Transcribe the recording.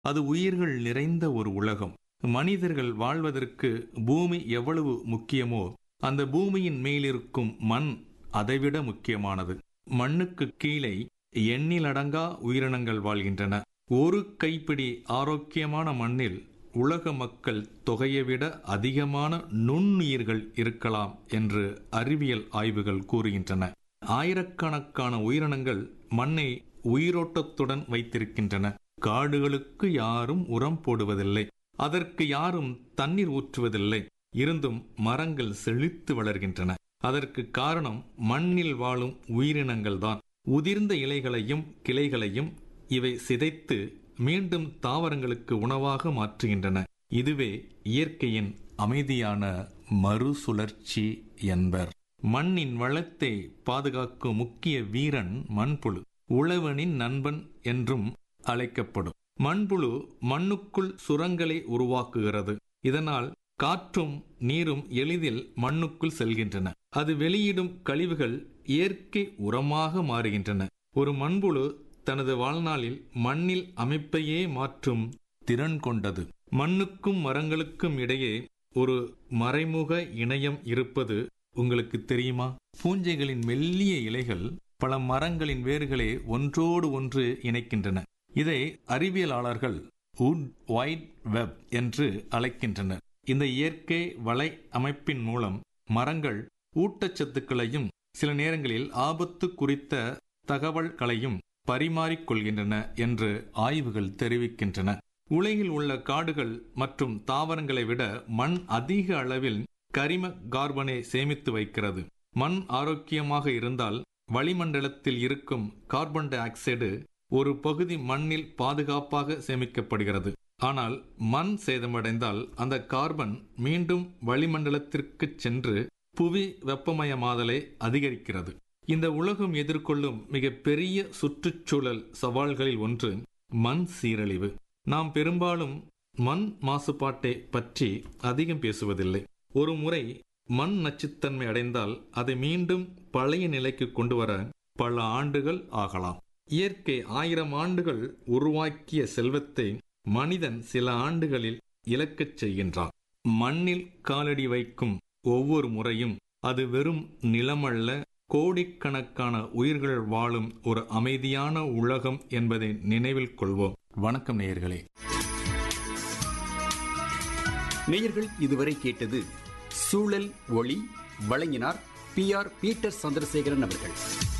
அது உயிர்கள் நிறைந்த ஒரு உலகம் மனிதர்கள் வாழ்வதற்கு பூமி எவ்வளவு முக்கியமோ அந்த பூமியின் மேலிருக்கும் மண் அதைவிட முக்கியமானது மண்ணுக்கு கீழே எண்ணிலடங்கா உயிரினங்கள் வாழ்கின்றன ஒரு கைப்பிடி ஆரோக்கியமான மண்ணில் உலக மக்கள் தொகையை விட அதிகமான நுண்ணுயிர்கள் இருக்கலாம் என்று அறிவியல் ஆய்வுகள் கூறுகின்றன ஆயிரக்கணக்கான உயிரினங்கள் மண்ணை உயிரோட்டத்துடன் வைத்திருக்கின்றன காடுகளுக்கு யாரும் உரம் போடுவதில்லை அதற்கு யாரும் தண்ணீர் ஊற்றுவதில்லை இருந்தும் மரங்கள் செழித்து வளர்கின்றன அதற்கு காரணம் மண்ணில் வாழும் உயிரினங்கள்தான் உதிர்ந்த இலைகளையும் கிளைகளையும் இவை சிதைத்து மீண்டும் தாவரங்களுக்கு உணவாக மாற்றுகின்றன இதுவே இயற்கையின் அமைதியான மறுசுழற்சி என்பர் மண்ணின் வளத்தை பாதுகாக்கும் முக்கிய வீரன் மண்புழு உழவனின் நண்பன் என்றும் அழைக்கப்படும் மண்புழு மண்ணுக்குள் சுரங்களை உருவாக்குகிறது இதனால் காற்றும் நீரும் எளிதில் மண்ணுக்குள் செல்கின்றன அது வெளியிடும் கழிவுகள் இயற்கை உரமாக மாறுகின்றன ஒரு மண்புழு தனது வாழ்நாளில் மண்ணில் அமைப்பையே மாற்றும் திறன் கொண்டது மண்ணுக்கும் மரங்களுக்கும் இடையே ஒரு மறைமுக இணையம் இருப்பது உங்களுக்கு தெரியுமா பூஞ்சைகளின் மெல்லிய இலைகள் பல மரங்களின் வேர்களை ஒன்றோடு ஒன்று இணைக்கின்றன இதை அறிவியலாளர்கள் உட் வைட் வெப் என்று அழைக்கின்றனர் இந்த இயற்கை வலை அமைப்பின் மூலம் மரங்கள் ஊட்டச்சத்துக்களையும் சில நேரங்களில் ஆபத்து குறித்த தகவல்களையும் பரிமாறிக்கொள்கின்றன என்று ஆய்வுகள் தெரிவிக்கின்றன உலகில் உள்ள காடுகள் மற்றும் தாவரங்களை விட மண் அதிக அளவில் கரிம கார்பனை சேமித்து வைக்கிறது மண் ஆரோக்கியமாக இருந்தால் வளிமண்டலத்தில் இருக்கும் கார்பன் டை ஆக்சைடு ஒரு பகுதி மண்ணில் பாதுகாப்பாக சேமிக்கப்படுகிறது ஆனால் மண் சேதமடைந்தால் அந்த கார்பன் மீண்டும் வளிமண்டலத்திற்கு சென்று புவி வெப்பமயமாதலை அதிகரிக்கிறது இந்த உலகம் எதிர்கொள்ளும் மிகப்பெரிய சுற்றுச்சூழல் சவால்களில் ஒன்று மண் சீரழிவு நாம் பெரும்பாலும் மண் மாசுபாட்டை பற்றி அதிகம் பேசுவதில்லை ஒரு முறை மண் நச்சுத்தன்மை அடைந்தால் அதை மீண்டும் பழைய நிலைக்கு கொண்டு வர பல ஆண்டுகள் ஆகலாம் இயற்கை ஆயிரம் ஆண்டுகள் உருவாக்கிய செல்வத்தை மனிதன் சில ஆண்டுகளில் இழக்கச் செய்கின்றான் மண்ணில் காலடி வைக்கும் ஒவ்வொரு முறையும் அது வெறும் நிலமல்ல கோடிக்கணக்கான உயிர்கள் வாழும் ஒரு அமைதியான உலகம் என்பதை நினைவில் கொள்வோம் வணக்கம் நேயர்களே நேயர்கள் இதுவரை கேட்டது சூழல் ஒளி வழங்கினார் பி ஆர் பீட்டர் சந்திரசேகரன் அவர்கள்